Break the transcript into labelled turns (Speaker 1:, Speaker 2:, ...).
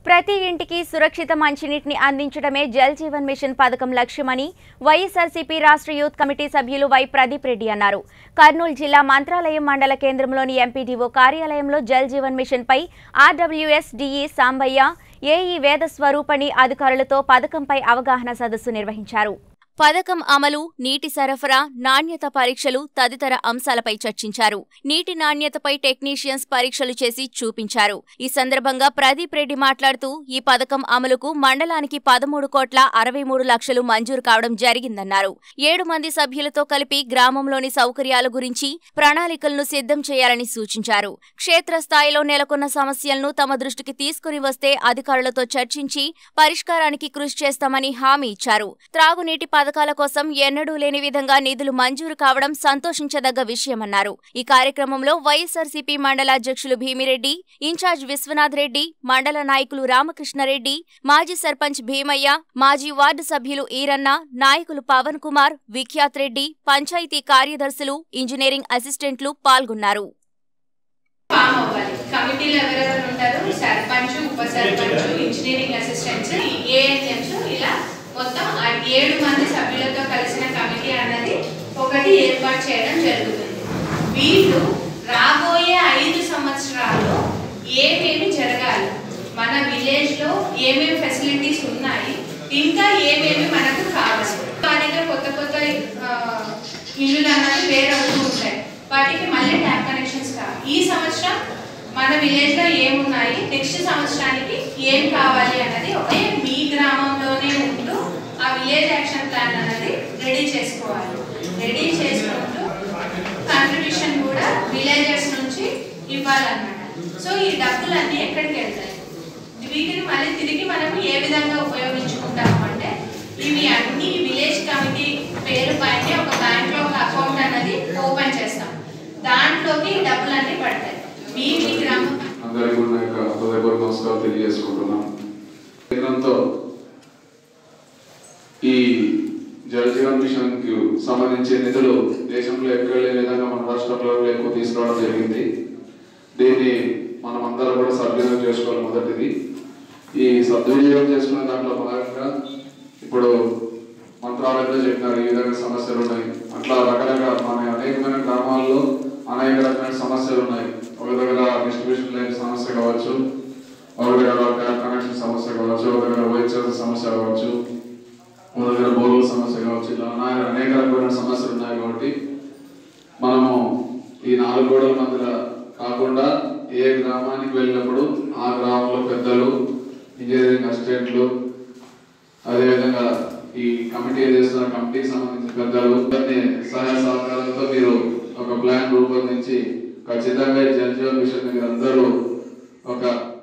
Speaker 1: ప్రతి ఇంటికి సురక్షిత మంచినీటిని అందించడమే జల్ జీవన్ మిషన్ పథకం లక్ష్యమని వైఎస్ఆర్సీపీ రాష్ట్ర యూత్ కమిటీ సభ్యులు వై ప్రదీప్ రెడ్డి అన్నారు కర్నూలు జిల్లా మంత్రాలయం మండల కేంద్రంలోని ఎంపీడీఓ కార్యాలయంలో జల్ జీవన్ మిషన్ పై RWS DE Sambaiah AE Veda Swarupini అధికారులతో పథకంపై అవగాహన సదస్సు నిర్వహించారు పథకం అమలు నీటి సరఫరా నాణ్యత పరీక్షలు తదితర అంశాలపై చర్చించారు నీటి నాణ్యతపై టెక్నీషియన్స్ పరీక్షలు చేసి చూపించారు ఈ సందర్భంగా ప్రదీప్ రెడ్డి మాట్లాడుతూ ఈ పథకం అమలుకు మండలానికి పదమూడు కోట్ల అరవై మూడు లక్షలు మంజూరు కావడం జరిగిందన్నారు ఏడు మంది సభ్యులతో కలిపి గ్రామంలోని సౌకర్యాల గురించి ప్రణాళికలను సిద్ధం చేయాలని సూచించారు క్షేత్రస్థాయిలో నెలకొన్న సమస్యలను తమ దృష్టికి తీసుకుని వస్తే అధికారులతో చర్చించి పరిష్కారానికి కృషి చేస్తామని హామీ ఇచ్చారు త్రాగునీటి పథకాల కోసం ఎన్నడూ లేని విధంగా నిధులు మంజూరు కావడం సంతోషించదగ్గ విషయమన్నారు ఈ కార్యక్రమంలో వైఎస్ఆర్సీపీ మండల అధ్యక్షులు భీమిరెడ్డి ఇన్ఛార్జ్ విశ్వనాథ్ రెడ్డి మండల నాయకులు రామకృష్ణారెడ్డి మాజీ సర్పంచ్ భీమయ్య మాజీ వార్డు సభ్యులు ఈరన్న నాయకులు పవన్ కుమార్ విఖ్యాత్ రెడ్డి పంచాయతీ కార్యదర్శులు ఇంజనీరింగ్ అసిస్టెంట్లు పాల్గొన్నారు
Speaker 2: ఫామ్ అవ్వాలి కమిటీలో ఎవరెవరు ఉంటారు సర్పంచ్ ఉప సర్పంచ్ ఇంజనీరింగ్ అసిస్టెంట్స్ ఏఎన్ఎంస్ ఇలా మొత్తం ఆ ఏడు మంది సభ్యులతో కలిసిన కమిటీ అన్నది ఒకటి ఏర్పాటు చేయడం జరుగుతుంది వీళ్ళు రాబోయే ఐదు సంవత్సరాల్లో ఏమేమి జరగాలి మన విలేజ్ లో ఏమేమి ఫెసిలిటీస్ ఉన్నాయి ఇంకా ఏమేమి మనకు కావాలి మా దగ్గర కొత్త కొత్త ఆ, ఇల్లులు అన్నవి వేరే అవుతూ ఉంటాయి వాటికి మళ్ళీ ట్యాప్ కనెక్షన్స్ కావాలి ఈ సంవత్సరం మన విలేజ్ లో ఏమున్నాయి నెక్స్ట్ సంవత్సరానికి ఏం కావాలి అన్నది ఒకే మీ గ్రామంలోనే ఉంటూ ఆ విలేజ్ యాక్షన్ ప్లాన్ అన్నది రెడీ చేసుకోవాలి రెడీ చేసుకుంటూ కాంట్రిబ్యూషన్ కూడా విలేజర్స్ నుంచి ఇవ్వాలన్నమాట సో ఈ డబ్బులన్నీ ఎక్కడికి వెళ్తాయి వీటిని మళ్ళీ తిరిగి మనం ఏ విధంగా ఉపయోగించుకుంటాము అంటే ఇవి అన్ని విలేజ్ కమిటీ పేరు పైన ఒక బ్యాంక్ లో ఒక అకౌంట్ అనేది ఓపెన్ చేస్తాం దాంట్లోకి ఈ డబ్బులన్నీ పడతాయి మీ మీ గ్రామం
Speaker 3: అందరికీ ఉన్న యొక్క హృదయపూర్వక నమస్కారం తెలియజేసుకుంటున్నాం కేంద్రంతో ఈ జల్ జీవన్ మిషన్ కి సంబంధించి నిధులు దేశంలో ఎక్కడ లేని విధంగా మన రాష్ట్రంలో ఎక్కువ తీసుకురావడం జరిగింది దీన్ని మనం అందరం కూడా సద్వినియోగం చేసుకోవాలి మొదటిది ఈ సద్వినియోగం చేసుకునే దాంట్లో భాగంగా ఇప్పుడు మంత్రాలయంలో చెప్పినారు ఈ విధంగా సమస్యలు ఉన్నాయి అట్లా రకరకాల మన అనేకమైన గ్రామాల్లో అనేక రకమైన సమస్యలు ఉన్నాయి ఒక దగ్గర డిస్ట్రిబ్యూషన్ లైన్ సమస్య కావచ్చు ఒక దగ్గర ట్యాప్ కనెక్షన్ సమస్య కావచ్చు ఒక దగ్గర వైట్ చార్జ్ సమస్య కావచ్చు ఒక దగ్గర బోర్ల సమస్య కావచ్చు ఇలా ఉన్నాయి అనేక రకమైన సమస్యలు ఉన్నాయి కాబట్టి మనము ఈ నాలుగు గోడల మధ్య కాకుండా ఏ గ్రామానికి వెళ్ళినప్పుడు ఆ గ్రామంలో పెద్దలు ఇంజనీరింగ్ అసిస్టెంట్లు అదేవిధంగా ఈ కమిటీ చేస్తున్న కమిటీకి సంబంధించిన పెద్దలు అందరినీ సహాయ సహకారాలతో మీరు ఒక ప్లాన్ రూపొందించి ఖచ్చితంగా ఈ జల్ జీవన్ మిషన్ మీరు అందరూ ఒక